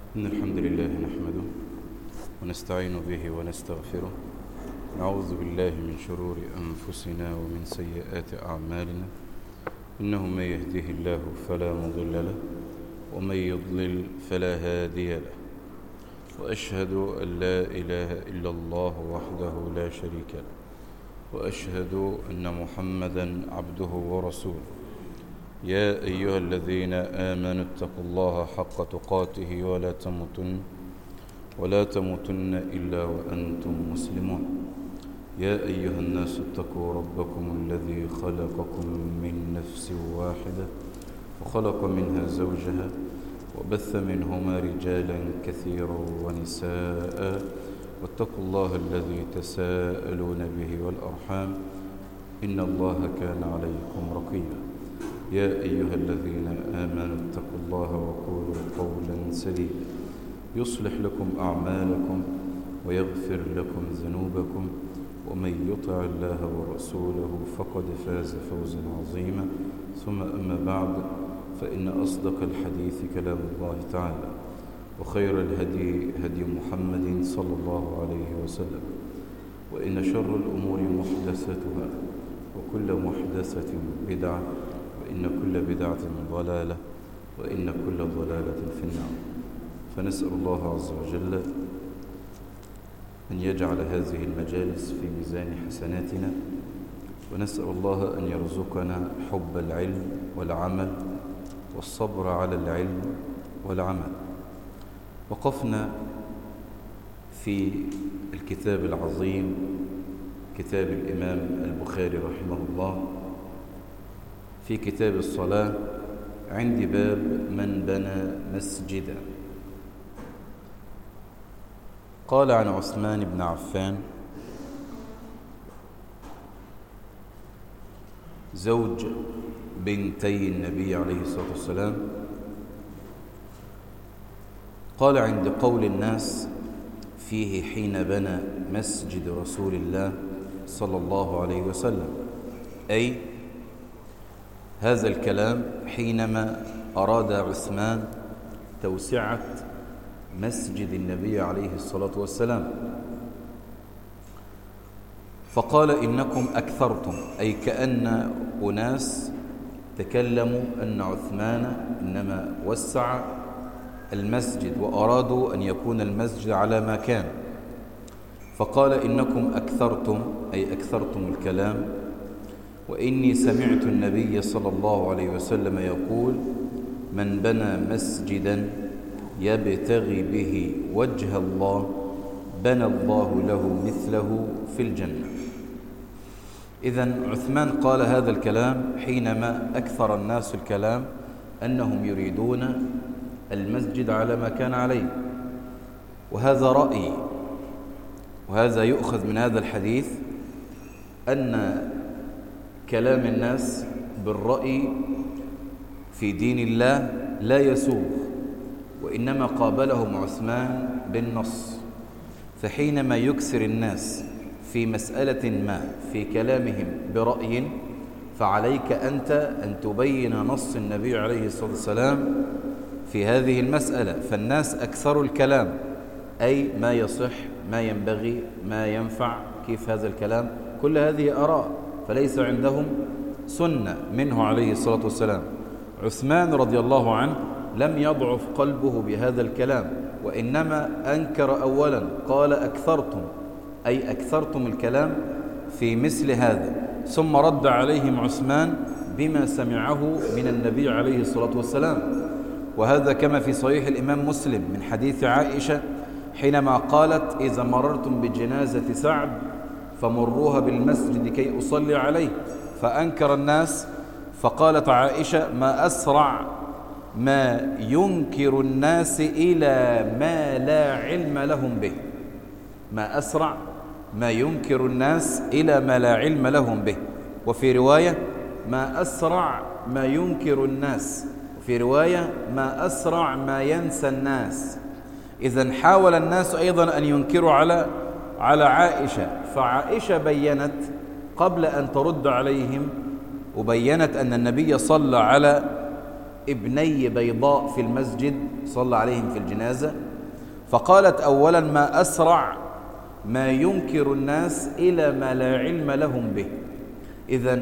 إن الحمد لله نحمده ونستعين به ونستغفره نعوذ بالله من شرور أنفسنا ومن سيئات أعمالنا إنه من يهده الله فلا مضل له ومن يضلل فلا هادي له وأشهد أن لا إله إلا الله وحده لا شريك له وأشهد أن محمدا عبده ورسوله يا أيها الذين آمنوا اتقوا الله حق تقاته ولا تموتن ولا تموتن إلا وأنتم مسلمون يا أيها الناس اتقوا ربكم الذي خلقكم من نفس واحدة وخلق منها زوجها وبث منهما رجالا كثيرا ونساء واتقوا الله الذي تساءلون به والأرحام إن الله كان عليكم رقيبا يا أيها الذين آمنوا اتقوا الله وقولوا قولا سديدا يصلح لكم أعمالكم ويغفر لكم ذنوبكم ومن يطع الله ورسوله فقد فاز فوزا عظيما ثم أما بعد فإن أصدق الحديث كلام الله تعالى وخير الهدي هدي محمد صلى الله عليه وسلم وإن شر الأمور محدثتها وكل محدثة بدعة وإن كل بدعة ضلالة وإن كل ضلالة في النار فنسأل الله عز وجل أن يجعل هذه المجالس في ميزان حسناتنا ونسأل الله أن يرزقنا حب العلم والعمل والصبر على العلم والعمل وقفنا في الكتاب العظيم كتاب الإمام البخاري رحمه الله في كتاب الصلاة عند باب من بنى مسجدا قال عن عثمان بن عفان زوج بنتي النبي عليه الصلاة والسلام قال عند قول الناس فيه حين بنى مسجد رسول الله صلى الله عليه وسلم أي هذا الكلام حينما أراد عثمان توسعة مسجد النبي عليه الصلاة والسلام فقال إنكم أكثرتم أي كأن أناس تكلموا أن عثمان إنما وسع المسجد وأرادوا أن يكون المسجد على ما كان فقال إنكم أكثرتم أي أكثرتم الكلام وإني سمعت النبي صلى الله عليه وسلم يقول من بنى مسجدا يبتغي به وجه الله بنى الله له مثله في الجنة إذا عثمان قال هذا الكلام حينما أكثر الناس الكلام أنهم يريدون المسجد على ما كان عليه وهذا رأي وهذا يؤخذ من هذا الحديث أن كلام الناس بالرأي في دين الله لا يسوغ وإنما قابلهم عثمان بالنص فحينما يكسر الناس في مسألة ما في كلامهم برأي فعليك أنت أن تبين نص النبي عليه الصلاة والسلام في هذه المسألة فالناس أكثر الكلام أي ما يصح ما ينبغي ما ينفع كيف هذا الكلام كل هذه أراء فليس عندهم سنة منه عليه الصلاة والسلام عثمان رضي الله عنه لم يضعف قلبه بهذا الكلام وإنما أنكر أولا قال أكثرتم أي أكثرتم الكلام في مثل هذا ثم رد عليهم عثمان بما سمعه من النبي عليه الصلاة والسلام وهذا كما في صحيح الإمام مسلم من حديث عائشة حينما قالت إذا مررتم بجنازة سعد فمروها بالمسجد كي أصلي عليه فأنكر الناس فقالت عائشة ما أسرع ما ينكر الناس إلى ما لا علم لهم به ما أسرع ما ينكر الناس إلى ما لا علم لهم به وفي رواية ما أسرع ما ينكر الناس وفي رواية ما أسرع ما ينسى الناس إذا حاول الناس أيضا أن ينكروا على على عائشة فعائشة بينت قبل أن ترد عليهم وبينت أن النبي صلى على ابني بيضاء في المسجد صلى عليهم في الجنازة فقالت أولا ما أسرع ما ينكر الناس إلى ما لا علم لهم به إذا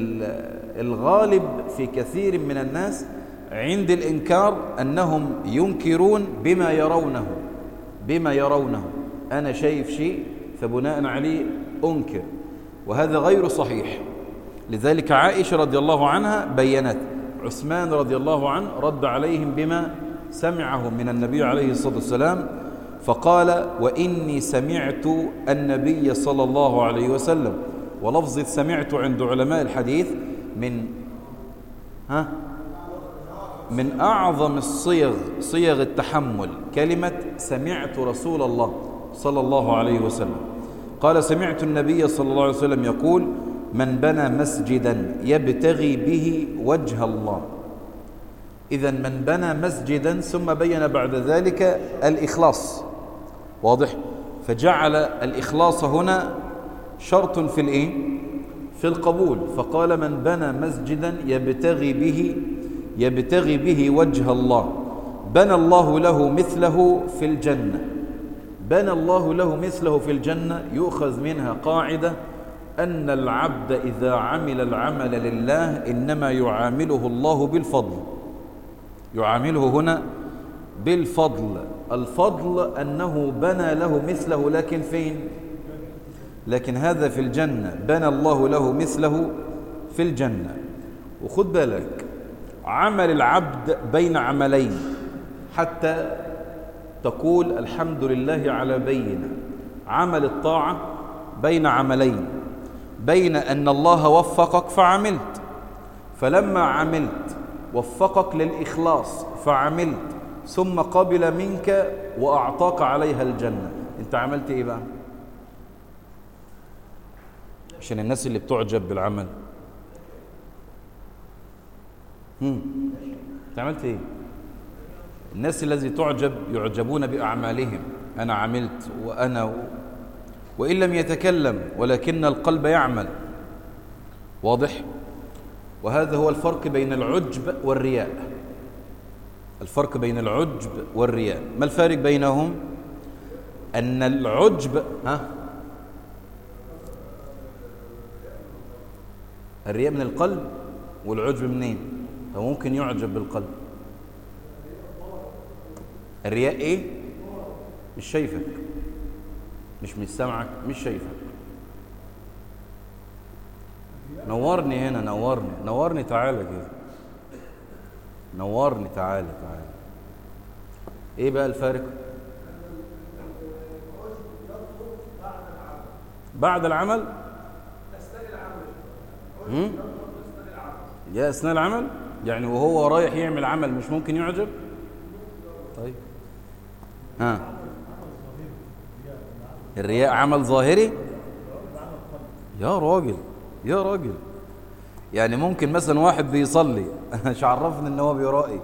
الغالب في كثير من الناس عند الإنكار أنهم ينكرون بما يرونه بما يرونه أنا شايف شيء فبناء عليه أنكر وهذا غير صحيح لذلك عائشة رضي الله عنها بينت عثمان رضي الله عنه رد عليهم بما سمعه من النبي عليه الصلاة والسلام فقال وإني سمعت النبي صلى الله عليه وسلم ولفظ سمعت عند علماء الحديث من ها من أعظم الصيغ صيغ التحمل كلمة سمعت رسول الله صلى الله عليه وسلم قال سمعت النبي صلى الله عليه وسلم يقول من بنى مسجدا يبتغي به وجه الله إذا من بنى مسجدا ثم بين بعد ذلك الإخلاص واضح فجعل الإخلاص هنا شرط في الإيه في القبول فقال من بنى مسجدا يبتغي به يبتغي به وجه الله بنى الله له مثله في الجنة بنى الله له مثله في الجنة يؤخذ منها قاعدة أن العبد إذا عمل العمل لله إنما يعامله الله بالفضل يعامله هنا بالفضل الفضل أنه بنى له مثله لكن فين لكن هذا في الجنة بنى الله له مثله في الجنة وخد بالك عمل العبد بين عملين حتى تقول الحمد لله على بينه عمل الطاعة بين عملين بين أن الله وفقك فعملت فلما عملت وفقك للإخلاص فعملت ثم قبل منك وأعطاك عليها الجنة أنت عملت إيه بقى عشان الناس اللي بتعجب بالعمل هم. انت عملت ايه الناس الذي تعجب يعجبون بأعمالهم أنا عملت وأنا و... وإن لم يتكلم ولكن القلب يعمل واضح وهذا هو الفرق بين العجب والرياء الفرق بين العجب والرياء ما الفارق بينهم أن العجب ها الرياء من القلب والعجب منين هو ممكن يعجب بالقلب الرياء ايه مش شايفك مش مش سامعك مش شايفك نورني هنا نورني نورني تعالى كده نورني تعالى تعالى ايه بقى الفارق بعد العمل هم؟ يا اثناء العمل يعني وهو رايح يعمل عمل مش ممكن يعجب طيب ها الرياء عمل ظاهري يا راجل يا راجل يعني ممكن مثلا واحد بيصلي مش عرفني ان هو بيرائي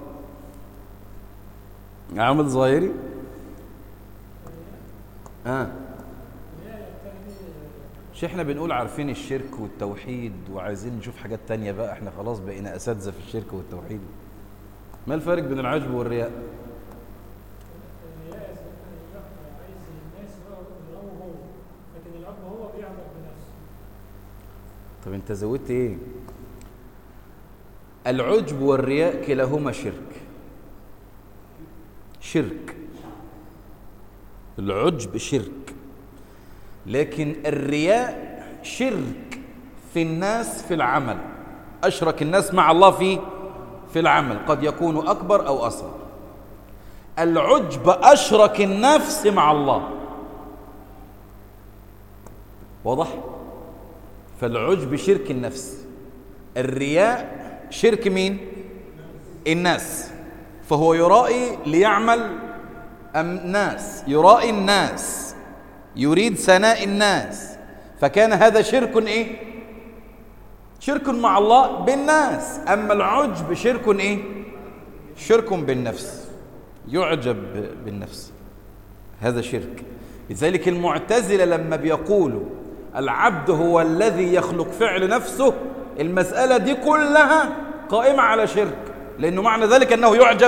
عمل ظاهري ها مش احنا بنقول عارفين الشرك والتوحيد وعايزين نشوف حاجات تانية بقى احنا خلاص بقينا اساتذه في الشرك والتوحيد ما الفرق بين العجب والرياء طب انت زودت ايه العجب والرياء كلاهما شرك شرك العجب شرك لكن الرياء شرك في الناس في العمل أشرك الناس مع الله في في العمل قد يكون أكبر أو أصغر العجب أشرك النفس مع الله واضح فالعجب شرك النفس الرياء شرك مين الناس فهو يرائي ليعمل الناس يرائي الناس يريد ثناء الناس فكان هذا شرك ايه شرك مع الله بالناس اما العجب شرك ايه شرك بالنفس يعجب بالنفس هذا شرك لذلك المعتزله لما بيقولوا العبد هو الذي يخلق فعل نفسه المسألة دي كلها قائمة على شرك لأنه معنى ذلك أنه يعجب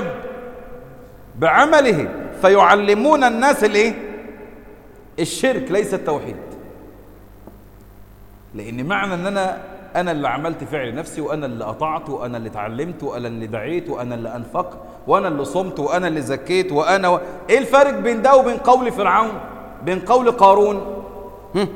بعمله فيعلمون الناس الايه الشرك ليس التوحيد لأن معنى أن أنا أنا اللي عملت فعل نفسي وأنا اللي قطعت وأنا اللي اتعلمت وأنا اللي دعيت وأنا اللي أنفقت وأنا اللي صمت وأنا اللي زكيت وأنا و... إيه الفرق بين ده وبين قول فرعون بين قول قارون هم؟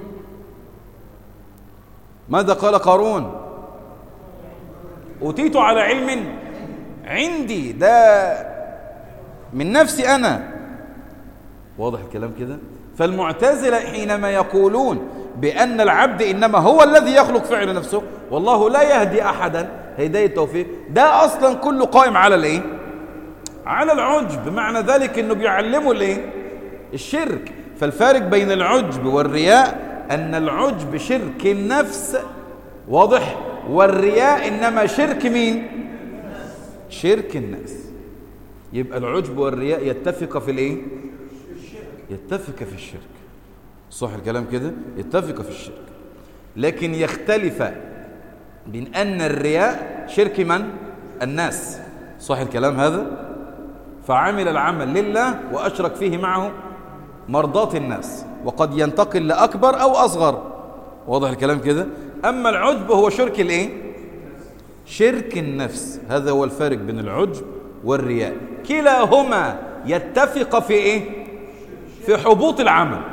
ماذا قال قارون أوتيت على علم عندي ده من نفسي أنا واضح الكلام كده فالمعتزلة حينما يقولون بأن العبد إنما هو الذي يخلق فعل نفسه والله لا يهدي أحدا هداية التوفيق ده أصلا كله قائم على الإيه على العجب معنى ذلك أنه بيعلمه الإيه الشرك فالفارق بين العجب والرياء أن العجب شرك النفس واضح والرياء إنما شرك مين شرك الناس يبقى العجب والرياء يتفق في الايه يتفق في الشرك صح الكلام كده يتفق في الشرك لكن يختلف بين أن الرياء شرك من الناس صح الكلام هذا فعمل العمل لله وأشرك فيه معه مرضاة الناس وقد ينتقل لأكبر أو أصغر واضح الكلام كده أما العجب هو شرك الإيه شرك النفس هذا هو الفارق بين العجب والرياء كلاهما يتفق في إيه في حبوط العمل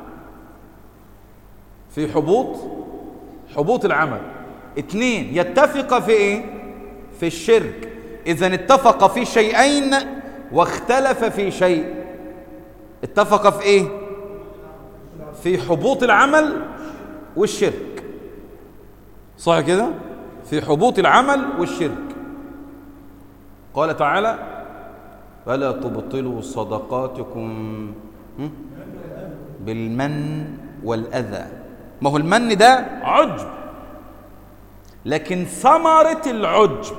في حبوط حبوط العمل اثنين يتفق في ايه في الشرك اذا اتفق في شيئين واختلف في شيء اتفق في ايه في حبوط العمل والشرك صح كده في حبوط العمل والشرك قال تعالى فلا تبطلوا صدقاتكم بالمن والأذى ما هو المن ده عجب لكن ثمرة العجب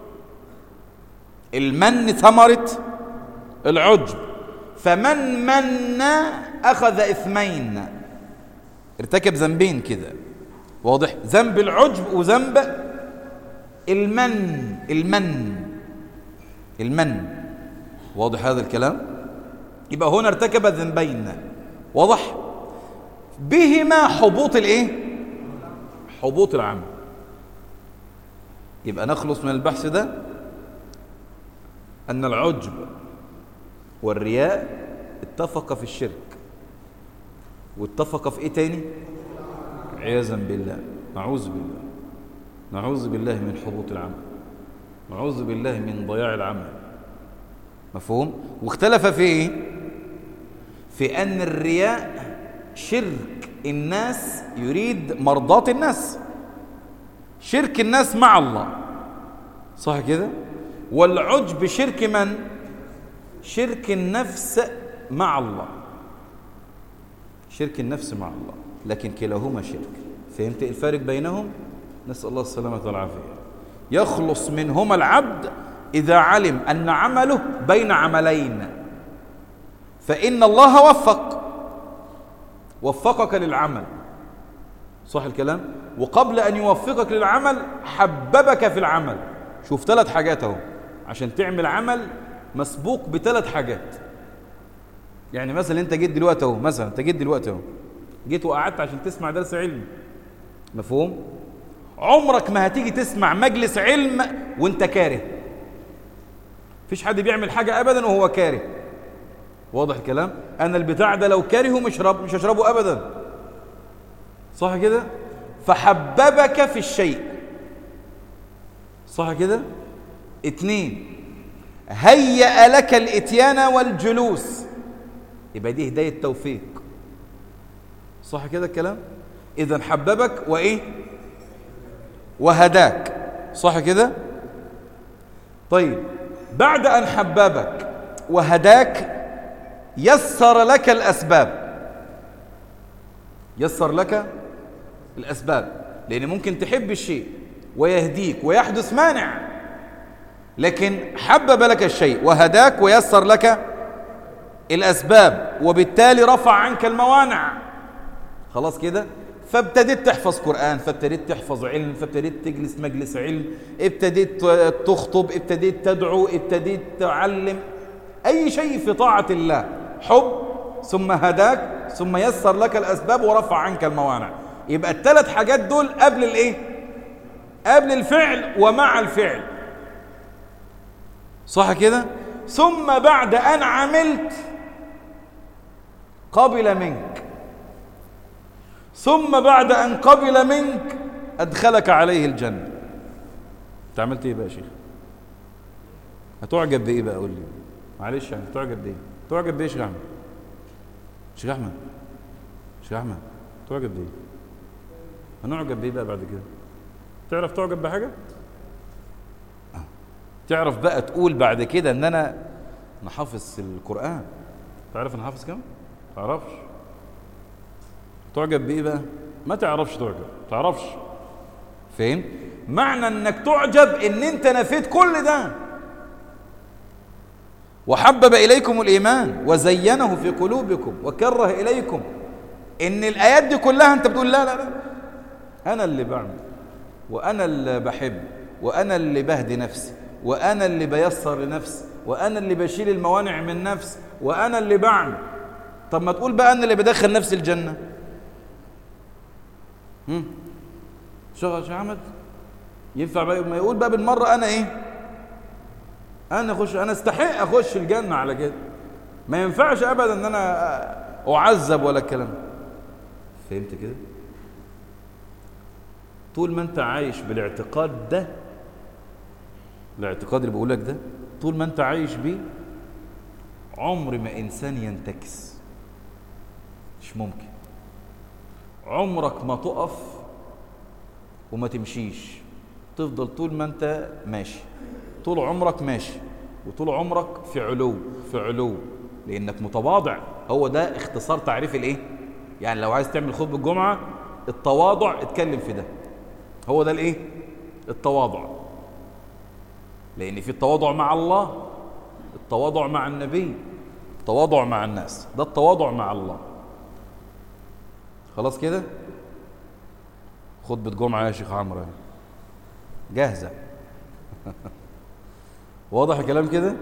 المن ثمرة العجب فمن من أخذ إثمين ارتكب ذنبين كده واضح ذنب العجب وذنب المن المن المن واضح هذا الكلام يبقى هنا ارتكب ذنبين واضح بهما حبوط الايه حبوط العمل يبقى نخلص من البحث ده أن العجب والرياء اتفق في الشرك واتفق في ايه تاني عياذا بالله نعوذ بالله نعوذ بالله من حبوط العمل نعوذ بالله من ضياع العمل مفهوم واختلف في ايه في أن الرياء شرك الناس يريد مرضاة الناس شرك الناس مع الله صح كده والعجب شرك من شرك النفس مع الله شرك النفس مع الله لكن كلاهما شرك فهمت الفارق بينهم نسأل الله السلامة والعافية يخلص منهما العبد إذا علم أن عمله بين عملين فإن الله وفق وفقك للعمل صح الكلام وقبل أن يوفقك للعمل حببك في العمل شوف ثلاث حاجات اهو عشان تعمل عمل مسبوق بثلاث حاجات يعني مثلا انت جيت دلوقتي اهو مثلا انت جيت دلوقتي اهو جيت وقعدت عشان تسمع درس علم مفهوم عمرك ما هتيجي تسمع مجلس علم وانت كاره مفيش حد بيعمل حاجة ابدا وهو كاره واضح الكلام انا البتاع ده لو كارهه مش رب مش هشربه ابدا صح كده فحببك في الشيء صح كده اتنين هيأ لك الاتيان والجلوس يبقى دي هداية توفيق صح كده الكلام اذا حببك وايه وهداك صح كده طيب بعد ان حببك وهداك يسر لك الأسباب يسر لك الأسباب لأن ممكن تحب الشيء ويهديك ويحدث مانع لكن حبب لك الشيء وهداك ويسر لك الأسباب وبالتالي رفع عنك الموانع خلاص كده فابتديت تحفظ قرآن فابتديت تحفظ علم فابتديت تجلس مجلس علم ابتديت تخطب ابتديت تدعو ابتديت تعلم أي شيء في طاعة الله حب ثم هداك ثم يسر لك الأسباب ورفع عنك الموانع يبقى الثلاث حاجات دول قبل الايه قبل الفعل ومع الفعل صح كده ثم بعد أن عملت قبل منك ثم بعد أن قبل منك أدخلك عليه الجنة انت عملت ايه بقى يا شيخ هتعجب بايه بقى قول لي معلش يعني هتعجب بايه تعجب بايه يا شيخ احمد شيخ احمد شيخ احمد تعجب بايه هنعجب بايه بقى بعد كده تعرف تعجب بحاجه تعرف بقى تقول بعد كده ان انا انا حافظ القران تعرف انا حافظ كام تعرفش تعجب بايه بقى ما تعرفش تعجب تعرفش فين معنى انك تعجب ان انت نفيت كل ده وحبب اليكم الايمان وزينه في قلوبكم وكره اليكم ان الايات دي كلها انت بتقول لا لا لا انا اللي بعمل وانا اللي بحب وانا اللي بهدي نفسي وانا اللي بيسر لنفسي وانا اللي بشيل الموانع من نفسي وانا اللي بعمل طب ما تقول بقى انا اللي بدخل نفسي الجنه هم شغل شيخ احمد ينفع بقى ما يقول بقى بالمره انا ايه انا اخش انا استحق اخش الجنه على كده ما ينفعش ابدا ان انا اعذب ولا الكلام فهمت كده طول ما انت عايش بالاعتقاد ده الاعتقاد اللي بقول لك ده طول ما انت عايش بيه عمر ما انسان ينتكس مش ممكن عمرك ما تقف وما تمشيش تفضل طول ما انت ماشي طول عمرك ماشي وطول عمرك في علو في علو لانك متواضع هو ده اختصار تعريف الايه يعني لو عايز تعمل خطبه الجمعه التواضع اتكلم في ده هو ده الايه التواضع لان في التواضع مع الله التواضع مع النبي التواضع مع الناس ده التواضع مع الله خلاص كده خطبه جمعه يا شيخ عمرو جاهزه واضح الكلام كده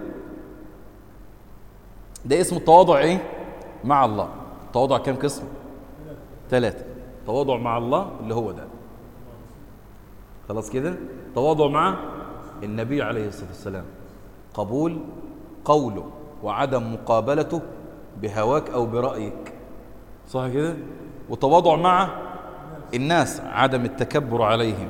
ده اسمه التواضع ايه مع الله التواضع كام قسم ثلاثة تواضع مع الله اللي هو ده خلاص كده تواضع مع النبي عليه الصلاة والسلام قبول قوله وعدم مقابلته بهواك أو برأيك صح كده وتواضع مع الناس عدم التكبر عليهم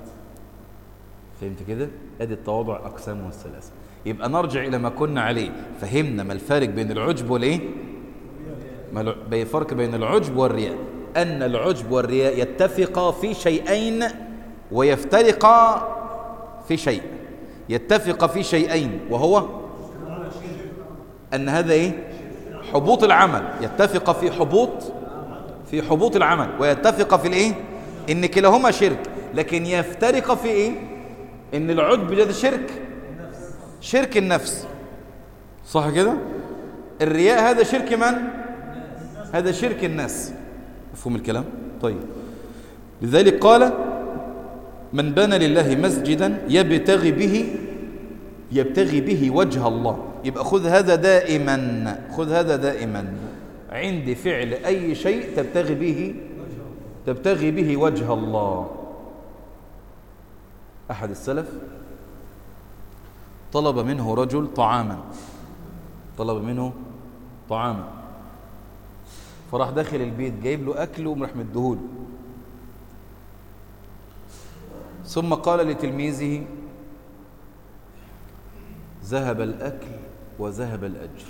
فهمت كده ادي التواضع اقسامه الثلاثه يبقى نرجع الى ما كنا عليه فهمنا ما الفارق بين العجب والايه ما الفرق بين العجب والرياء ان العجب والرياء يتفقا في شيئين ويفترقا في شيء يتفق في شيئين وهو ان هذا ايه حبوط العمل يتفق في حبوط في حبوط العمل ويتفق في الايه ان كلاهما شرك لكن يفترق في ايه ان العجب ده شرك شرك النفس صح كده الرياء هذا شرك من هذا شرك الناس مفهوم الكلام طيب لذلك قال من بنى لله مسجدا يبتغي به يبتغي به وجه الله يبقى خذ هذا دائما خذ هذا دائما عند فعل أي شيء تبتغي به تبتغي به وجه الله أحد السلف طلب منه رجل طعاما طلب منه طعاما فراح داخل البيت جايب له أكل ومراح مديهوله ثم قال لتلميذه ذهب الأكل وذهب الأجر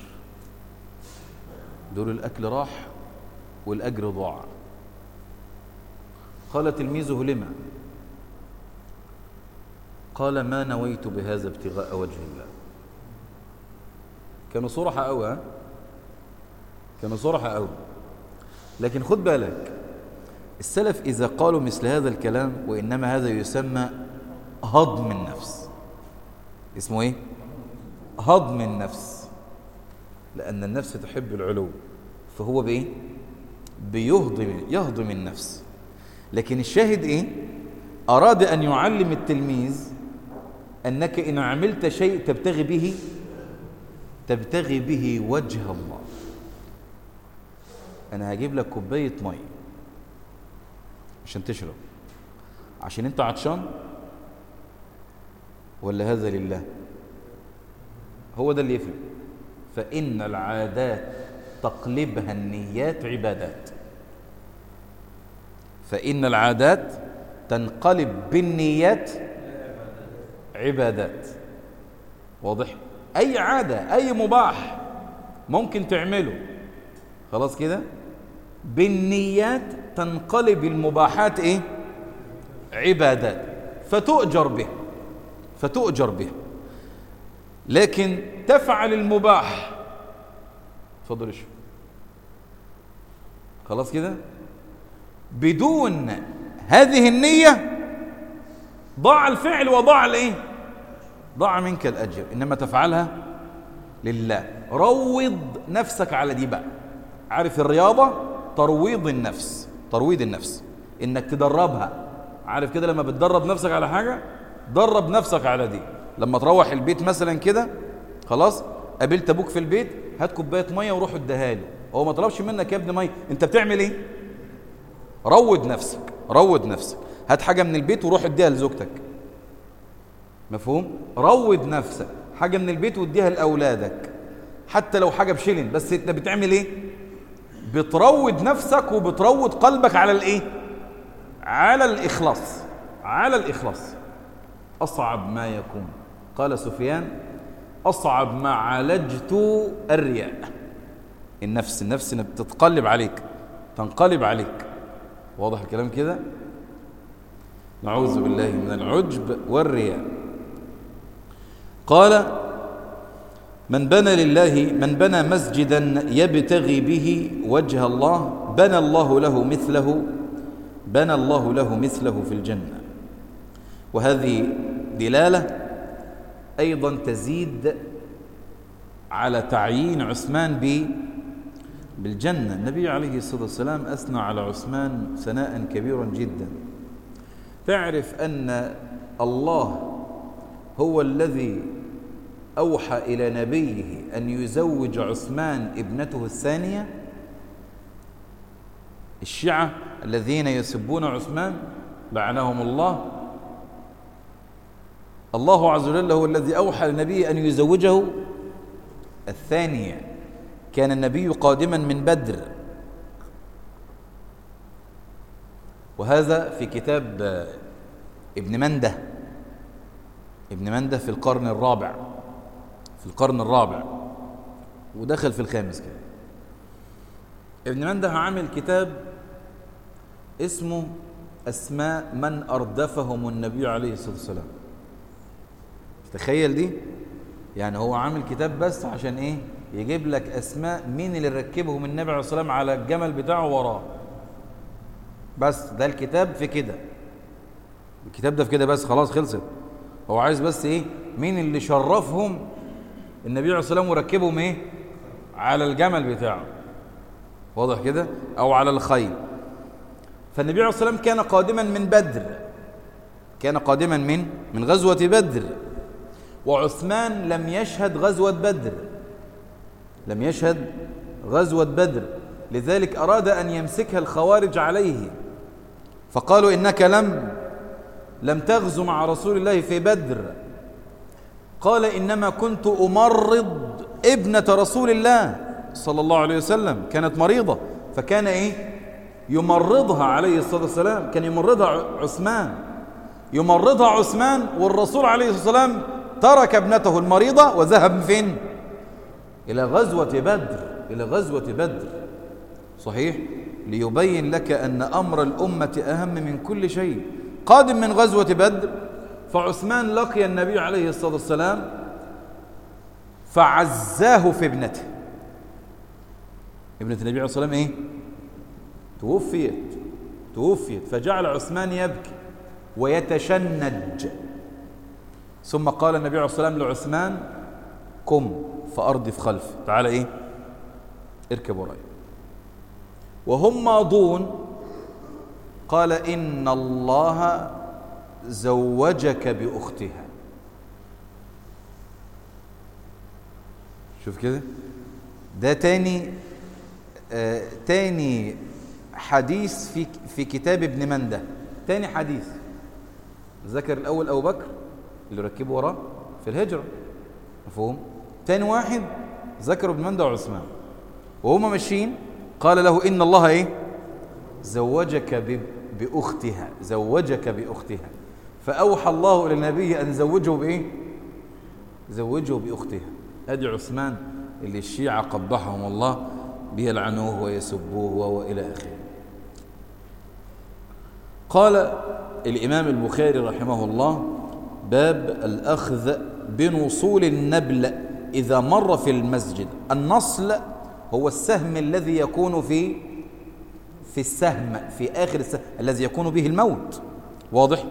دول الأكل راح والأجر ضاع قال تلميذه لما قال ما نويت بهذا ابتغاء وجه الله كانوا صرحة قوي ها كانوا صرحة قوي لكن خد بالك السلف إذا قالوا مثل هذا الكلام وإنما هذا يسمى هضم النفس اسمه إيه؟ هضم النفس لأن النفس تحب العلو فهو بإيه؟ بيهضم يهضم النفس لكن الشاهد إيه أراد أن يعلم التلميذ أنك إن عملت شيء تبتغي به تبتغي به وجه الله أنا هجيب لك كوباية مية عشان تشرب عشان أنت عطشان ولا هذا لله هو ده اللي يفرق فإن العادات تقلبها النيات عبادات فإن العادات تنقلب بالنيات عبادات واضح أي عادة أي مباح ممكن تعمله خلاص كده بالنيات تنقلب المباحات إيه عبادات فتؤجر به فتؤجر به لكن تفعل المباح تفضل اشرب خلاص كده بدون هذه النية ضاع الفعل وضاع الايه ضاع منك الأجر إنما تفعلها لله روض نفسك على دي بقى عارف الرياضة ترويض النفس ترويض النفس إنك تدربها عارف كده لما بتدرب نفسك على حاجة درب نفسك على دي لما تروح البيت مثلا كده خلاص قابلت ابوك في البيت هات كوبايه ميه وروح اديها له هو ما طلبش منك يا ابني ميه انت بتعمل ايه روض نفسك روض نفسك هات حاجه من البيت وروح اديها لزوجتك مفهوم روض نفسك حاجه من البيت واديها لاولادك حتى لو حاجه بشلن بس انت بتعمل ايه بتروض نفسك وبتروض قلبك على الايه على الاخلاص على الاخلاص اصعب ما يكون قال سفيان أصعب ما عالجت الرياء النفس النفس بتتقلب عليك تنقلب عليك واضح الكلام كده نعوذ بالله من العجب والرياء قال من بنى لله من بنى مسجدا يبتغي به وجه الله بنى الله له مثله بنى الله له مثله في الجنة وهذه دلالة أيضا تزيد على تعيين عثمان ب بالجنة النبي عليه الصلاة والسلام أثنى على عثمان ثناء كبيرا جدا تعرف أن الله هو الذي أوحى إلى نبيه أن يزوج عثمان ابنته الثانية الشيعة الذين يسبون عثمان لعنهم الله الله عز وجل هو الذي أوحى للنبي أن يزوجه الثانية كان النبي قادما من بدر وهذا في كتاب ابن منده ابن منده في القرن الرابع في القرن الرابع ودخل في الخامس كده ابن منده عامل كتاب اسمه أسماء من أردفهم النبي عليه الصلاة والسلام تخيل دي يعني هو عامل كتاب بس عشان ايه يجيب لك اسماء مين اللي ركبهم النبي عليه الصلاه والسلام على الجمل بتاعه وراه بس ده الكتاب في كده الكتاب ده في كده بس خلاص خلصت هو عايز بس ايه مين اللي شرفهم النبي عليه الصلاه والسلام وركبهم ايه على الجمل بتاعه واضح كده او على الخيل فالنبي عليه الصلاه والسلام كان قادما من بدر كان قادما من من غزوه بدر وعثمان لم يشهد غزوة بدر لم يشهد غزوة بدر لذلك أراد أن يمسكها الخوارج عليه فقالوا إنك لم لم تغزو مع رسول الله في بدر قال إنما كنت أمرض ابنة رسول الله صلى الله عليه وسلم كانت مريضة فكان إيه يمرضها عليه الصلاة والسلام كان يمرضها عثمان يمرضها عثمان والرسول عليه الصلاة والسلام ترك ابنته المريضة وذهب فين إلى غزوة بدر إلى غزوة بدر صحيح ليبين لك أن أمر الأمة أهم من كل شيء قادم من غزوة بدر فعثمان لقي النبي عليه الصلاة والسلام فعزاه في ابنته ابنة النبي عليه الصلاة والسلام إيه توفيت توفيت فجعل عثمان يبكي ويتشنج ثم قال النبي عليه الصلاة والسلام لعثمان قم فأردف خلف تعالى إيه اركب ورايا وهم ماضون قال إن الله زوجك بأختها شوف كده ده تاني آه تاني حديث في في كتاب ابن منده تاني حديث ذكر الأول أبو بكر اللي ركبه وراه في الهجرة مفهوم تاني واحد ذكر ابن منده وعثمان وهما ماشيين قال له إن الله إيه زوجك بأختها زوجك بأختها فأوحى الله إلى النبي أن زوجه بإيه زوجه بأختها أدي عثمان اللي الشيعة قبحهم الله بيلعنوه ويسبوه وإلى آخره قال الإمام البخاري رحمه الله باب الأخذ بنصول النبل إذا مر في المسجد النصل هو السهم الذي يكون في في السهم في آخر السهم الذي يكون به الموت واضح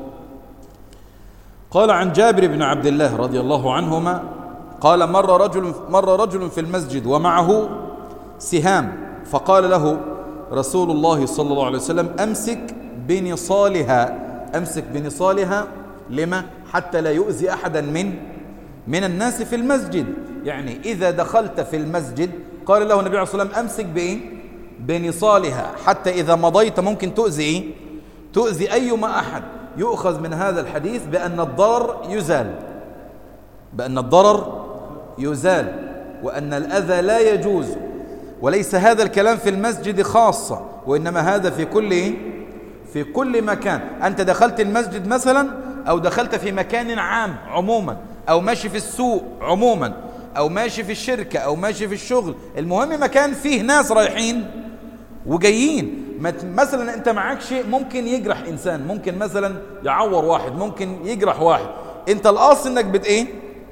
قال عن جابر بن عبد الله رضي الله عنهما قال مر رجل مر رجل في المسجد ومعه سهام فقال له رسول الله صلى الله عليه وسلم أمسك بنصالها أمسك بنصالها لما حتى لا يؤذي أحدا من من الناس في المسجد يعني إذا دخلت في المسجد قال له النبي عليه الصلاة والسلام أمسك بإيه بنصالها حتى إذا مضيت ممكن تؤذي إيه؟ تؤذي أيما أحد يؤخذ من هذا الحديث بأن الضرر يزال بأن الضرر يزال وأن الأذى لا يجوز وليس هذا الكلام في المسجد خاصة وإنما هذا في كل إيه؟ في كل مكان أنت دخلت المسجد مثلا أو دخلت في مكان عام عموما أو ماشي في السوق عموما أو ماشي في الشركة أو ماشي في الشغل المهم مكان فيه ناس رايحين وجايين مثلا أنت معاك شيء ممكن يجرح إنسان ممكن مثلا يعور واحد ممكن يجرح واحد أنت الأصل أنك بت إيه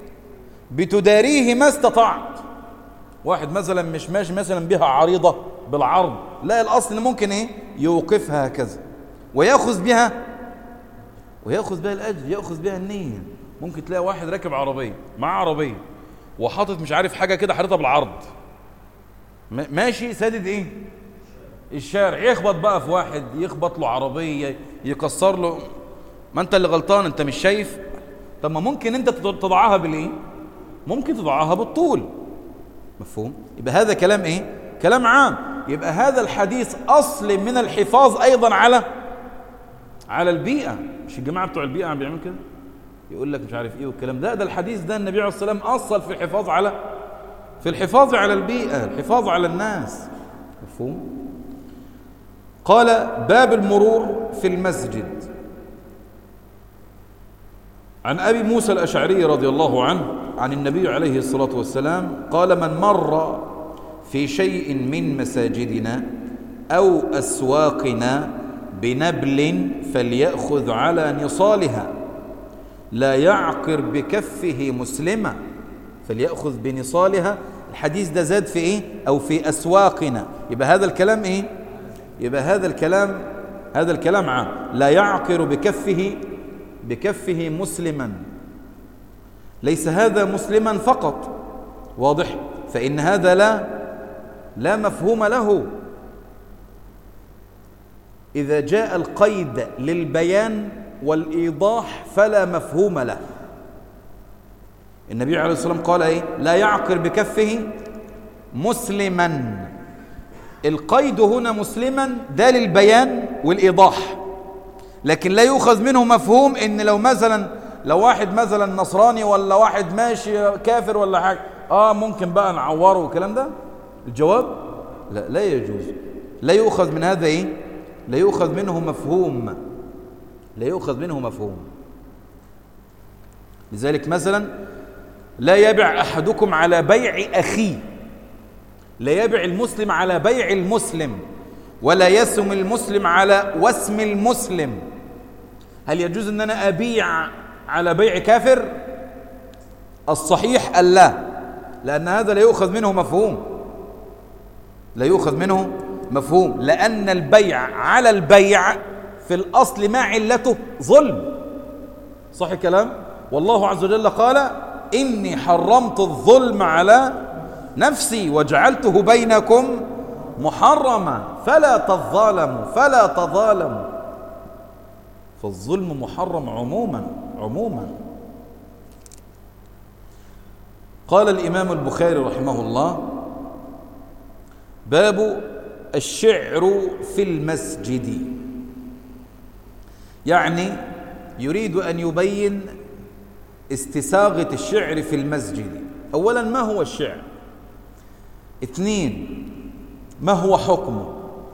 بتداريه ما استطعت واحد مثلا مش ماشي مثلا بها عريضة بالعرض لا الأصل ممكن إيه يوقفها هكذا ويأخذ بها ويأخذ بها الأجر يأخذ بها النية ممكن تلاقي واحد راكب عربية مع عربية وحاطط مش عارف حاجة كده حاططها بالعرض ماشي سادد ايه الشارع يخبط بقى في واحد يخبط له عربية يكسر له ما انت اللي غلطان انت مش شايف طب ما ممكن انت تضعها بالايه ممكن تضعها بالطول مفهوم يبقى هذا كلام ايه كلام عام يبقى هذا الحديث اصل من الحفاظ ايضا على على البيئة مش الجماعة بتوع البيئة عم بيعملوا كده يقول لك مش عارف ايه والكلام ده ده الحديث ده النبي عليه الصلاة والسلام أصل في الحفاظ على في الحفاظ على البيئة الحفاظ على الناس مفهوم قال باب المرور في المسجد عن أبي موسى الأشعري رضي الله عنه عن النبي عليه الصلاة والسلام قال من مر في شيء من مساجدنا أو أسواقنا بنبل فليأخذ على نصالها لا يعقر بكفه مسلمة فليأخذ بنصالها الحديث ده زاد في ايه او في اسواقنا يبقى هذا الكلام ايه يبقى هذا الكلام هذا الكلام عام لا يعقر بكفه بكفه مسلما ليس هذا مسلما فقط واضح فإن هذا لا لا مفهوم له إذا جاء القيد للبيان والإيضاح فلا مفهوم له النبي عليه الصلاة والسلام قال إيه لا يعقر بكفه مسلما القيد هنا مسلما ده للبيان والإيضاح لكن لا يؤخذ منه مفهوم إن لو مثلا لو واحد مثلا نصراني ولا واحد ماشي كافر ولا حاجة آه ممكن بقى نعوره والكلام ده الجواب لا لا يجوز لا يؤخذ من هذا إيه لا يؤخذ منه مفهوم لا يؤخذ منه مفهوم لذلك مثلا لا يبع أحدكم على بيع أخيه لا يبع المسلم على بيع المسلم ولا يسم المسلم على وسم المسلم هل يجوز أن أنا أبيع على بيع كافر الصحيح ألا لأن هذا لا يؤخذ منه مفهوم لا يؤخذ منه مفهوم لأن البيع على البيع في الأصل ما علته ظلم صح الكلام والله عز وجل قال إني حرمت الظلم على نفسي وجعلته بينكم محرما فلا تظالموا فلا تظالموا فالظلم محرم عموما عموما قال الإمام البخاري رحمه الله باب الشعر في المسجد يعني يريد أن يبين استساغة الشعر في المسجد أولا ما هو الشعر اثنين ما هو حكمه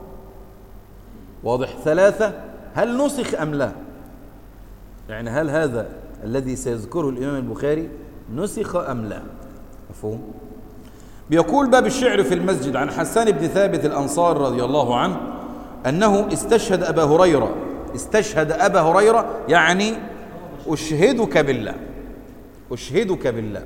واضح ثلاثة هل نسخ أم لا يعني هل هذا الذي سيذكره الإمام البخاري نسخ أم لا مفهوم بيقول باب الشعر في المسجد عن حسان بن ثابت الأنصار رضي الله عنه أنه استشهد أبا هريرة استشهد أبا هريرة يعني أشهدك بالله أشهدك بالله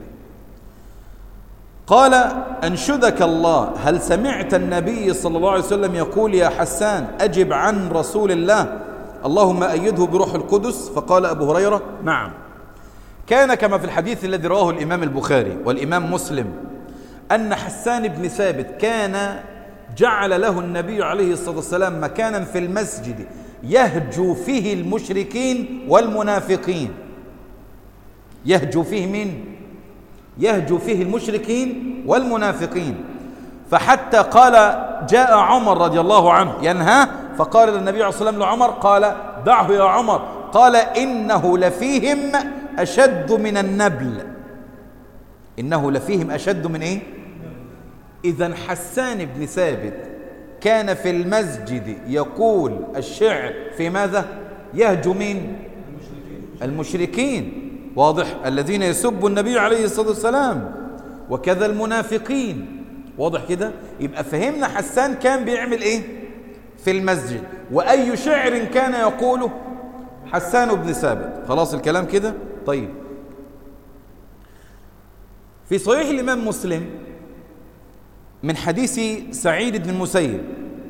قال أنشدك الله هل سمعت النبي صلى الله عليه وسلم يقول يا حسان أجب عن رسول الله اللهم أيده بروح القدس فقال أبو هريرة نعم كان كما في الحديث الذي رواه الإمام البخاري والإمام مسلم أن حسان بن ثابت كان جعل له النبي عليه الصلاة والسلام مكانا في المسجد يهجو فيه المشركين والمنافقين يهجو فيه من يهجو فيه المشركين والمنافقين فحتى قال جاء عمر رضي الله عنه ينهاه فقال النبي عليه الصلاة والسلام لعمر قال دعه يا عمر قال إنه لفيهم أشد من النبل إنه لفيهم أشد من إيه إذا حسان بن ثابت كان في المسجد يقول الشعر في ماذا يهجو مين المشركين واضح الذين يسبوا النبي عليه الصلاة والسلام وكذا المنافقين واضح كده يبقى فهمنا حسان كان بيعمل ايه في المسجد وأي شعر كان يقوله حسان بن ثابت خلاص الكلام كده طيب في صحيح الإمام مسلم من حديث سعيد بن المسيب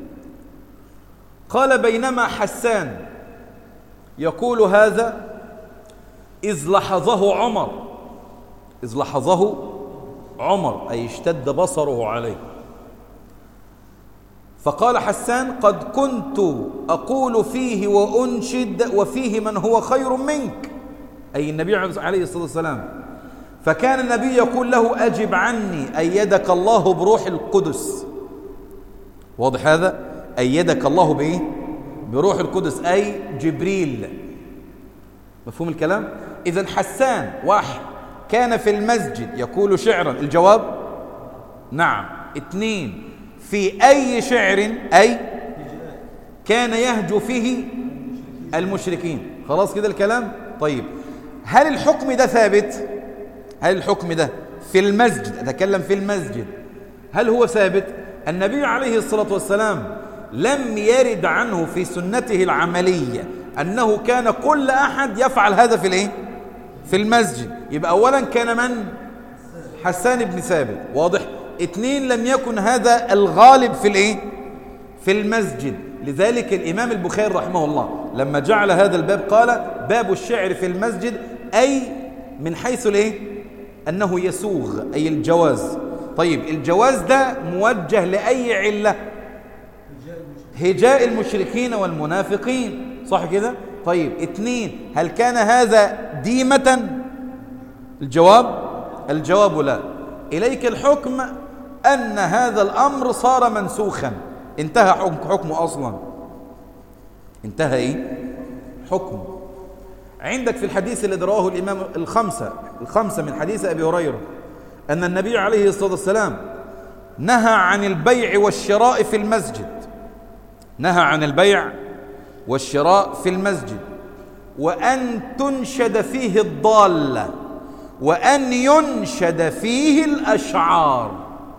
قال بينما حسان يقول هذا إذ لحظه عمر إذ لحظه عمر أي اشتد بصره عليه فقال حسان قد كنت أقول فيه وأنشد وفيه من هو خير منك أي النبي عليه الصلاة والسلام فكان النبي يقول له أجب عني أيدك الله بروح القدس واضح هذا أيدك الله بإيه بروح القدس أي جبريل مفهوم الكلام إذا حسان واحد كان في المسجد يقول شعرا الجواب نعم اثنين في أي شعر أي كان يهجو فيه المشركين خلاص كده الكلام طيب هل الحكم ده ثابت هل الحكم ده في المسجد أتكلم في المسجد هل هو ثابت النبي عليه الصلاة والسلام لم يرد عنه في سنته العملية أنه كان كل أحد يفعل هذا في الإيه؟ في المسجد يبقى أولا كان من حسان بن ثابت واضح اثنين لم يكن هذا الغالب في الإيه؟ في المسجد لذلك الإمام البخاري رحمه الله لما جعل هذا الباب قال باب الشعر في المسجد أي من حيث الإيه؟ أنه يسوغ أي الجواز طيب الجواز ده موجه لأي علة هجاء المشركين والمنافقين صح كده طيب اثنين هل كان هذا ديمة الجواب الجواب لا إليك الحكم أن هذا الأمر صار منسوخا انتهى حكمه أصلا انتهى إيه حكم عندك في الحديث الذي رواه الإمام الخمسة الخمسة من حديث أبي هريرة أن النبي عليه الصلاة والسلام نهى عن البيع والشراء في المسجد نهى عن البيع والشراء في المسجد وأن تنشد فيه الضالة وأن ينشد فيه الأشعار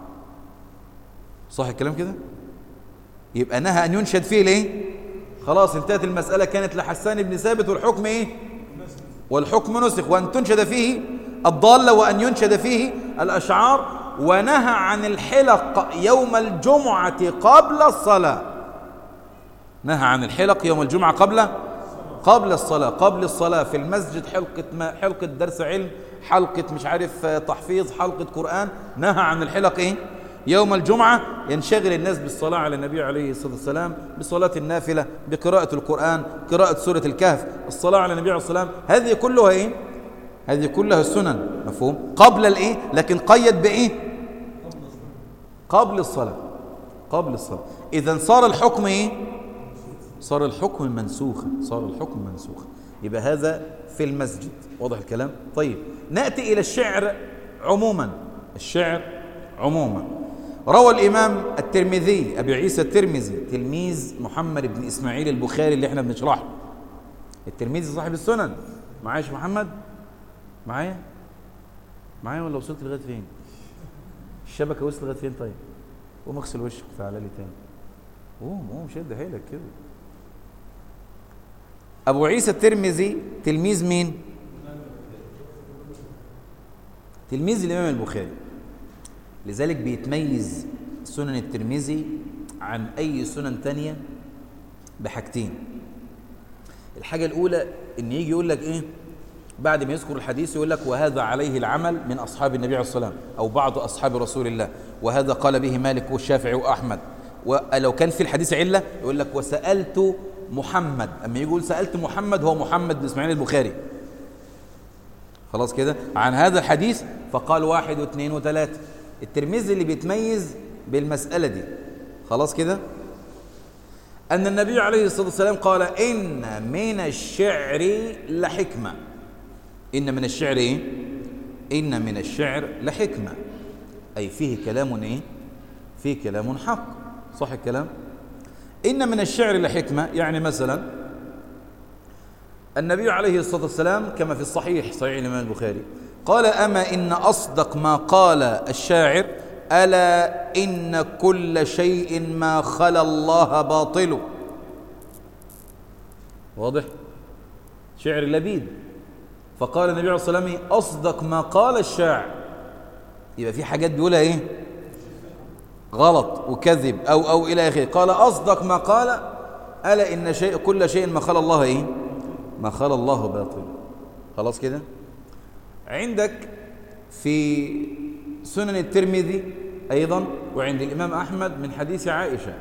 صح الكلام كده يبقى نهى أن ينشد فيه ليه خلاص انتهت المسألة كانت لحسان بن ثابت والحكم ايه والحكم نسخ وأن تنشد فيه الضالة وأن ينشد فيه الأشعار ونهى عن الحلق يوم الجمعة قبل الصلاة نهى عن الحلق يوم الجمعة قبل قبل الصلاة قبل الصلاة في المسجد حلقة ما حلقة درس علم حلقة مش عارف تحفيظ حلقة قرآن نهى عن الحلق ايه يوم الجمعة ينشغل الناس بالصلاة على النبي عليه الصلاة والسلام بصلاة النافلة بقراءة القرآن قراءة سورة الكهف الصلاة على النبي عليه الصلاة والسلام هذه كلها إيه هذه كلها السنن مفهوم قبل الإيه لكن قيد بإيه قبل الصلاة قبل الصلاة إذا صار الحكم إيه صار الحكم منسوخا صار الحكم منسوخا يبقى هذا في المسجد واضح الكلام طيب نأتي إلى الشعر عموما الشعر عموما روى الإمام الترمذي أبي عيسى الترمذي تلميذ محمد بن إسماعيل البخاري اللي احنا بنشرحه الترمذي صاحب السنن معايا يا محمد معايا معايا ولا وصلت لغايه فين الشبكه وصلت لغايه فين طيب قوم اغسل وشك تعالى لي تاني قوم قوم شد حيلك كده ابو عيسى الترمذي تلميذ مين تلميذ الامام البخاري لذلك بيتميز سنن الترمذي عن اي سنن تانية بحاجتين الحاجه الاولى ان يجي يقول لك ايه بعد ما يذكر الحديث يقول لك وهذا عليه العمل من أصحاب النبي عليه الصلاة والسلام أو بعض أصحاب رسول الله وهذا قال به مالك والشافعي وأحمد ولو كان في الحديث علة يقول لك وسألت محمد أما يقول سألت محمد هو محمد بن إسماعيل البخاري خلاص كده عن هذا الحديث فقال واحد واثنين وثلاثة الترمذي اللي بيتميز بالمسألة دي خلاص كده أن النبي عليه الصلاة والسلام قال إن من الشعر لحكمة إن من الشعر إيه؟ إن من الشعر لحكمة أي فيه كلام إيه؟ فيه كلام حق صح الكلام؟ إن من الشعر لحكمة يعني مثلا النبي عليه الصلاة والسلام كما في الصحيح صحيح الإمام البخاري قال أما إن أصدق ما قال الشاعر ألا إن كل شيء ما خلا الله باطل واضح شعر لبيد فقال النبي عليه الصلاة والسلام أصدق ما قال الشاعر يبقى في حاجات بيقولها إيه غلط وكذب أو أو إلى آخره قال أصدق ما قال ألا إن شيء كل شيء ما خلى الله إيه ما خلى الله باطل خلاص كده عندك في سنن الترمذي أيضا وعند الإمام أحمد من حديث عائشة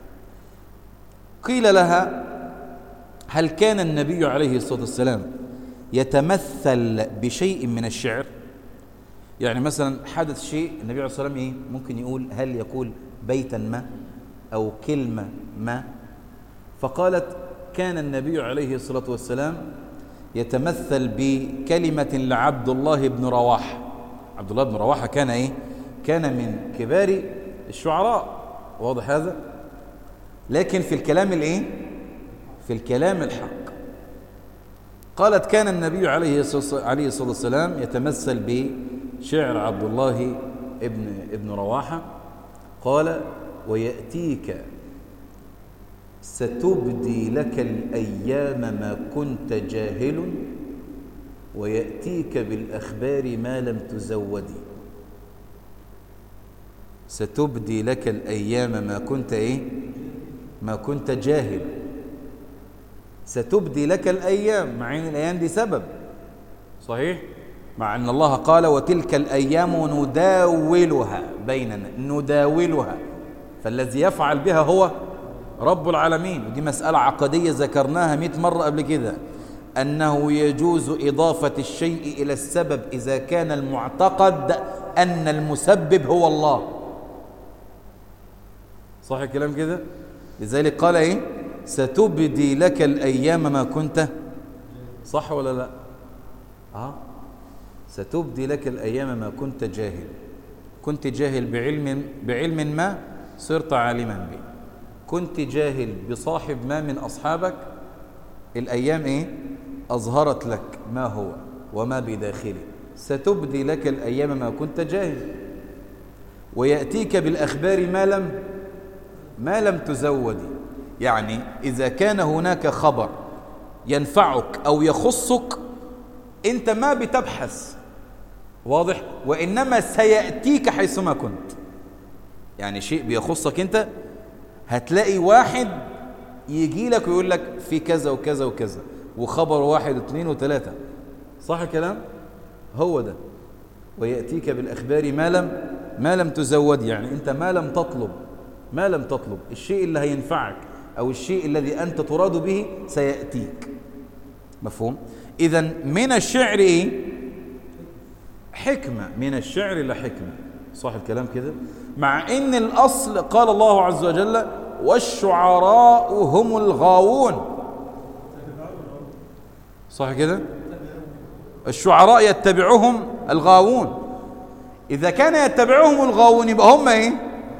قيل لها هل كان النبي عليه الصلاة والسلام يتمثل بشيء من الشعر يعني مثلا حدث شيء النبي عليه الصلاة والسلام إيه؟ ممكن يقول هل يقول بيتا ما أو كلمة ما فقالت كان النبي عليه الصلاة والسلام يتمثل بكلمة لعبد الله بن رواحة عبد الله بن رواحة كان إيه؟ كان من كبار الشعراء واضح هذا لكن في الكلام الإيه؟ في الكلام الحق قالت كان النبي عليه الصلاة والسلام يتمثل بشعر عبد الله ابن, ابن رواحة قال ويأتيك ستبدي لك الأيام ما كنت جاهل ويأتيك بالأخبار ما لم تزودي ستبدي لك الأيام ما كنت إيه ما كنت جاهل ستبدي لك الأيام مع أن الأيام دي سبب صحيح مع أن الله قال وتلك الأيام نداولها بيننا نداولها فالذي يفعل بها هو رب العالمين ودي مسألة عقدية ذكرناها مئة مرة قبل كده أنه يجوز إضافة الشيء إلى السبب إذا كان المعتقد أن المسبب هو الله صح الكلام كده لذلك قال إيه ستبدي لك الأيام ما كنت صح ولا لا آه ستبدي لك الأيام ما كنت جاهل كنت جاهل بعلم, بعلم ما صرت عالما به كنت جاهل بصاحب ما من أصحابك الأيام إيه أظهرت لك ما هو وما بداخله ستبدي لك الأيام ما كنت جاهل ويأتيك بالأخبار ما لم ما لم تزودي يعني إذا كان هناك خبر ينفعك أو يخصك أنت ما بتبحث واضح وإنما سيأتيك حيثما كنت يعني شيء بيخصك أنت هتلاقي واحد يجي لك ويقول لك في كذا وكذا وكذا وخبر واحد واثنين وثلاثة صح الكلام هو ده ويأتيك بالأخبار ما لم ما لم تزود يعني أنت ما لم تطلب ما لم تطلب الشيء اللي هينفعك أو الشيء الذي أنت تراد به سيأتيك مفهوم إذا من الشعر إيه حكمة من الشعر لحكمة صح الكلام كده مع ان الاصل قال الله عز وجل والشعراء هم الغاوون صح كده الشعراء يتبعهم الغاوون اذا كان يتبعهم الغاوون يبقى هم ايه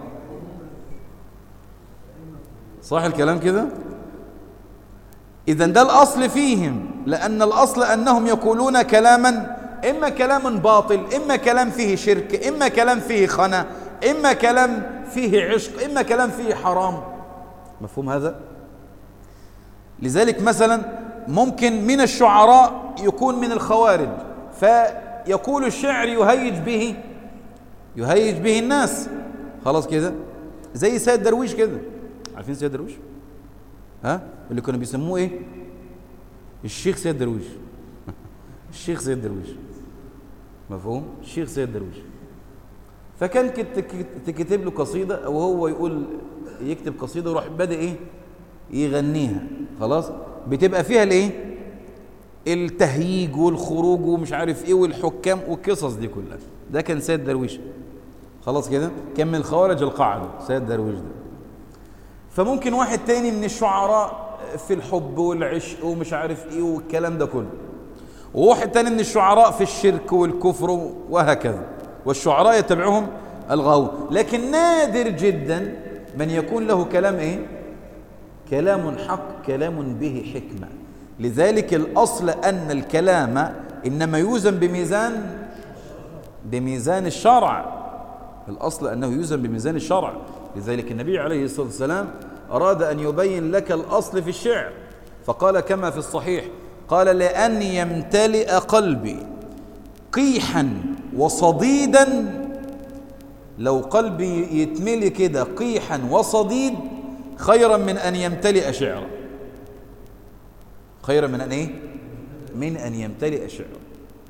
صح الكلام كده اذا ده الاصل فيهم لان الاصل انهم يقولون كلاما اما كلام باطل اما كلام فيه شرك اما كلام فيه خنا إما كلام فيه عشق إما كلام فيه حرام مفهوم هذا لذلك مثلا ممكن من الشعراء يكون من الخوارج فيقول الشعر يهيج به يهيج به الناس خلاص كده زي سيد درويش كده عارفين سيد درويش ها اللي كانوا بيسموه ايه الشيخ سيد درويش الشيخ سيد درويش مفهوم الشيخ سيد درويش فكان تكتب له قصيدة أو هو يقول يكتب قصيدة ويروح بدأ إيه يغنيها خلاص بتبقى فيها الإيه التهييج والخروج ومش عارف إيه والحكام والقصص دي كلها ده كان سيد درويش خلاص كده كان من الخوارج القاعدة سيد درويش ده فممكن واحد تاني من الشعراء في الحب والعشق ومش عارف ايه والكلام ده كله وواحد تاني من الشعراء في الشرك والكفر وهكذا والشعراء يتبعهم الغاوون لكن نادر جدا من يكون له كلام ايه كلام حق كلام به حكمة لذلك الأصل أن الكلام إنما يوزن بميزان بميزان الشرع الأصل أنه يوزن بميزان الشرع لذلك النبي عليه الصلاة والسلام أراد أن يبين لك الأصل في الشعر فقال كما في الصحيح قال لأن يمتلئ قلبي قيحا وصديدا لو قلبي يتملي كده قيحا وصديد خيرا من أن يمتلئ شعرا خيرا من أن إيه؟ من أن يمتلئ شعرا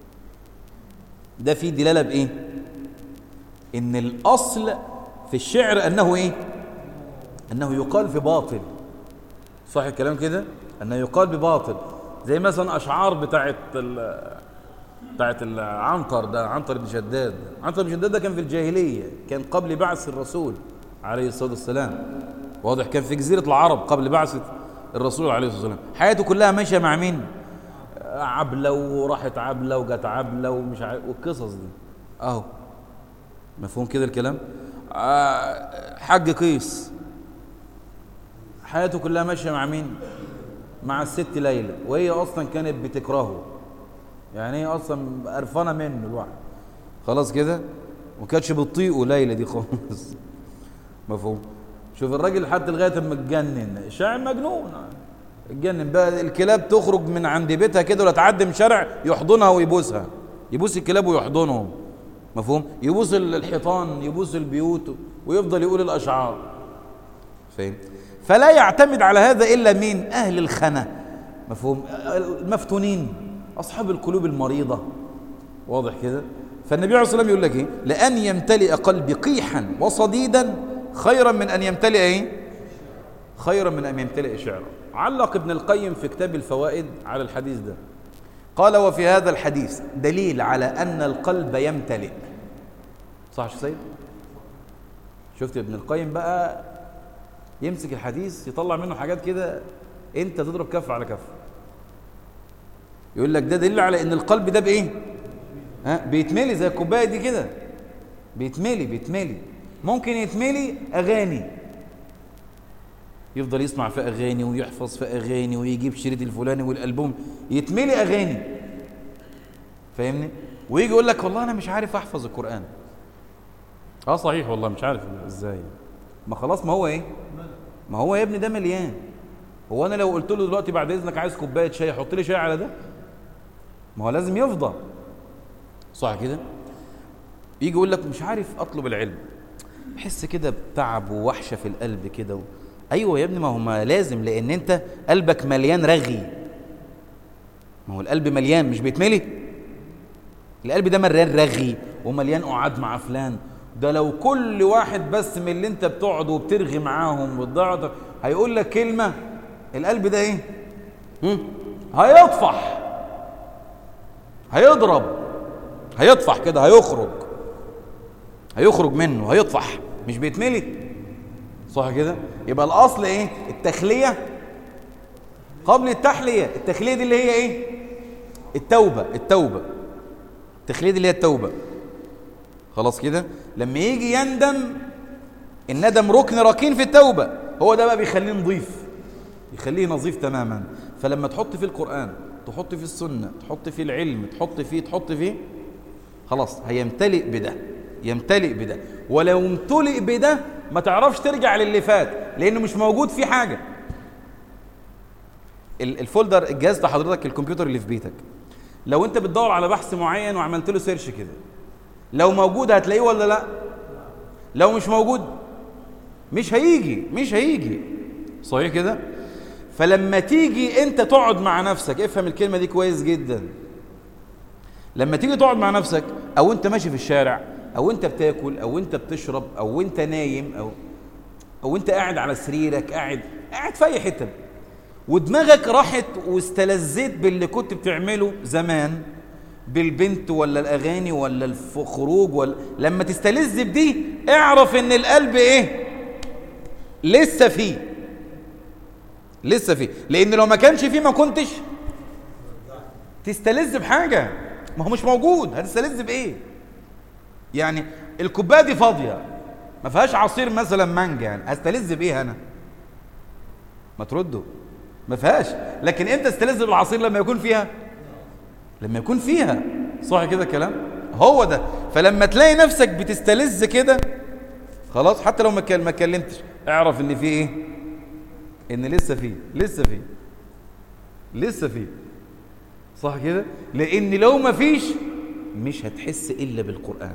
ده في دلالة بإيه؟ إن الأصل في الشعر أنه إيه؟ أنه يقال في باطل صح الكلام كده؟ أنه يقال بباطل زي مثلا أشعار بتاعت بتاعت العنتر ده عنتر بن شداد عنتر بن شداد ده كان في الجاهلية كان قبل بعث الرسول عليه الصلاة والسلام واضح كان في جزيرة العرب قبل بعثة الرسول عليه الصلاة والسلام حياته كلها ماشية مع مين عبلة وراحت عبلة وجت عبلة ومش عارف والقصص دي اهو مفهوم كده الكلام آه، حج قيس حياته كلها ماشية مع مين مع الست ليلى وهي أصلا كانت بتكرهه يعني هي اصلا قرفانه منه الواحد خلاص كده وما كانتش بتطيقه ليلى دي خالص مفهوم شوف الراجل حتى لغايه اما اتجنن شاعر مجنون اتجنن بقى الكلاب تخرج من عند بيتها كده ولا تعدي من شارع يحضنها ويبوسها يبوس الكلاب ويحضنهم مفهوم يبوس الحيطان يبوس البيوت ويفضل يقول الاشعار فاهم فلا يعتمد على هذا الا مين اهل الخنا مفهوم المفتونين أصحاب القلوب المريضة واضح كده فالنبي عليه الصلاة والسلام يقول لك إيه لأن يمتلئ قلبي قيحا وصديدا خيرا من أن يمتلئ إيه خيرا من أن يمتلئ شعرا علق ابن القيم في كتاب الفوائد على الحديث ده قال وفي هذا الحديث دليل على أن القلب يمتلئ صح شو سيد شفت ابن القيم بقى يمسك الحديث يطلع منه حاجات كده انت تضرب كف على كف يقول لك ده دليل على ان القلب ده بايه ها بيتملي زي الكوبايه دي كده بيتملي بيتملي ممكن يتملي اغاني يفضل يسمع في اغاني ويحفظ في اغاني ويجيب شريط الفلاني والالبوم يتملي اغاني فاهمني ويجي يقول لك والله انا مش عارف احفظ القران اه صحيح والله مش عارف ازاي ما خلاص ما هو ايه ما هو يا ابني ده مليان هو انا لو قلت له دلوقتي بعد اذنك عايز كوبايه شاي حط لي شاي على ده ما هو لازم يفضى صح كده يجي يقول لك مش عارف اطلب العلم بحس كده بتعب ووحشه في القلب كده و... ايوه يا ابني ما هو ما لازم لان انت قلبك مليان رغي ما هو القلب مليان مش بيتملي القلب ده مليان رغي ومليان قعاد مع فلان ده لو كل واحد بس من اللي انت بتقعد وبترغي معاهم وتضيع هيقول لك كلمة القلب ده ايه هيطفح هيضرب هيطفح كده هيخرج هيخرج منه هيطفح مش بيتملي صح كده يبقى الاصل ايه التخليه قبل التحليه التخليه دي اللي هي ايه التوبه التوبه التخليه دي اللي هي التوبه خلاص كده لما يجي يندم الندم ركن ركين في التوبه هو ده بقى بيخليه نظيف يخليه نظيف تماما فلما تحط في القران تحط في السنه تحط في العلم تحط فيه تحط فيه خلاص هيمتلئ بده يمتلئ بده ولو امتلئ بده ما تعرفش ترجع للي فات لانه مش موجود فيه حاجه الفولدر الجهاز بتاع حضرتك الكمبيوتر اللي في بيتك لو انت بتدور على بحث معين وعملت له سيرش كده لو موجود هتلاقيه ولا لا لو مش موجود مش هيجي مش هيجي صحيح كده فلما تيجي انت تقعد مع نفسك افهم الكلمه دي كويس جدا لما تيجي تقعد مع نفسك او انت ماشي في الشارع او انت بتاكل او انت بتشرب او انت نايم او او انت قاعد على سريرك قاعد قاعد في اي حته ودماغك راحت واستلذيت باللي كنت بتعمله زمان بالبنت ولا الاغاني ولا الخروج ولا لما تستلذ بدي اعرف ان القلب ايه لسه فيه لسه فيه لان لو ما كانش فيه ما كنتش تستلذ بحاجه ما هو مش موجود هتستلذ بايه يعني الكوبايه دي فاضيه ما فيهاش عصير مثلا مانجا يعني استلذ بايه انا ما تردوا ما فيهاش لكن امتى استلذ بالعصير لما يكون فيها لما يكون فيها صح كده الكلام هو ده فلما تلاقي نفسك بتستلذ كده خلاص حتى لو ما اتكلمتش اعرف ان في ايه ان لسه فيه لسه فيه لسه فيه صح كده لان لو ما فيش مش هتحس الا بالقران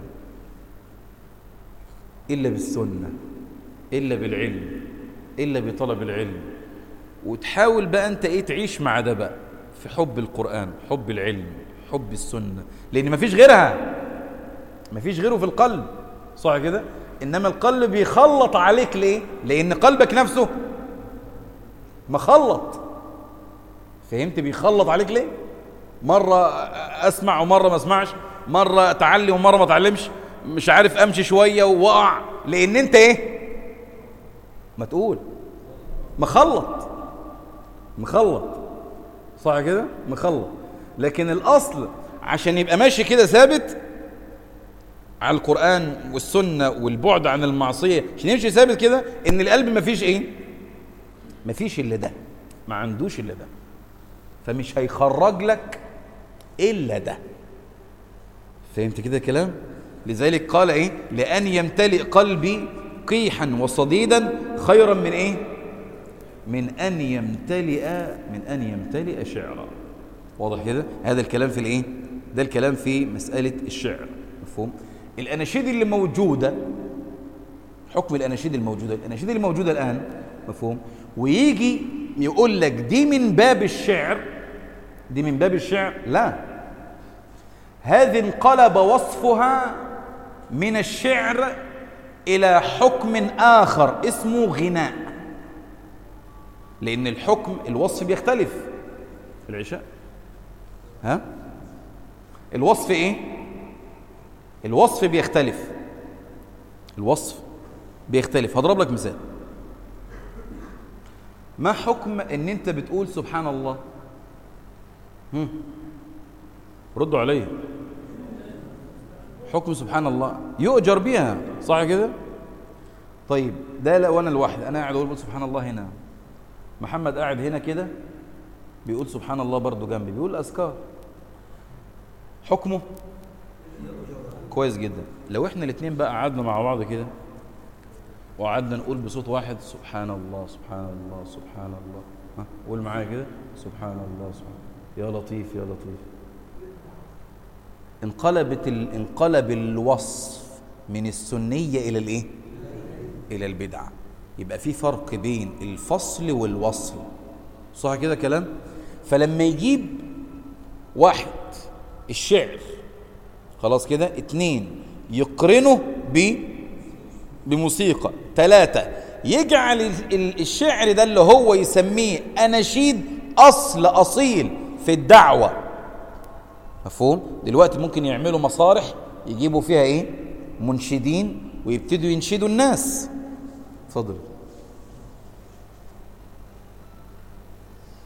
الا بالسنه الا بالعلم الا بطلب العلم وتحاول بقى انت ايه تعيش مع ده بقى في حب القران حب العلم حب السنه لان ما فيش غيرها ما فيش غيره في القلب صح كده انما القلب بيخلط عليك ليه لان قلبك نفسه مخلط فهمت بيخلط عليك ليه مرة أسمع ومرة ما أسمعش مرة أتعلم ومرة ما أتعلمش مش عارف أمشي شوية ووقع لأن أنت إيه ما تقول مخلط مخلط صح كده مخلط لكن الأصل عشان يبقى ماشي كده ثابت على القرآن والسنة والبعد عن المعصية عشان يمشي ثابت كده إن القلب ما فيش إيه ما فيش إلا ده ما عندوش إلا ده فمش هيخرج لك إلا ده فهمت كده الكلام لذلك قال إيه لأن يمتلئ قلبي قيحا وصديدا خيرا من إيه من أن يمتلئ من أن يمتلئ شعرا واضح كده هذا الكلام في الإيه ده الكلام في مسألة الشعر مفهوم الأناشيد اللي موجودة حكم الأناشيد الموجودة الأناشيد اللي موجودة الآن مفهوم ويجي يقول لك دي من باب الشعر دي من باب الشعر لا هذه انقلب وصفها من الشعر إلى حكم آخر اسمه غناء لأن الحكم الوصف بيختلف في العشاء ها الوصف إيه الوصف بيختلف الوصف بيختلف هضرب لك مثال ما حكم ان انت بتقول سبحان الله هم. ردوا علي حكم سبحان الله يؤجر بها صح كده طيب ده لا وانا لوحدي انا قاعد اقول سبحان الله هنا محمد قاعد هنا كده بيقول سبحان الله برضه جنبي بيقول اذكار حكمه كويس جدا لو احنا الاثنين بقى قعدنا مع بعض كده وقعدنا نقول بصوت واحد سبحان الله سبحان الله سبحان الله ها قول معايا كده سبحان الله سبحان يا لطيف يا لطيف انقلبت ال... انقلب الوصف من السنية إلى الإيه؟ إلى البدعة يبقى في فرق بين الفصل والوصل صح كده كلام؟ فلما يجيب واحد الشعر خلاص كده اتنين يقرنه ب بموسيقى ثلاثة يجعل الشعر ده اللي هو يسميه أناشيد أصل أصيل في الدعوة مفهوم؟ دلوقتي ممكن يعملوا مسارح يجيبوا فيها إيه؟ منشدين ويبتدوا ينشدوا الناس اتفضل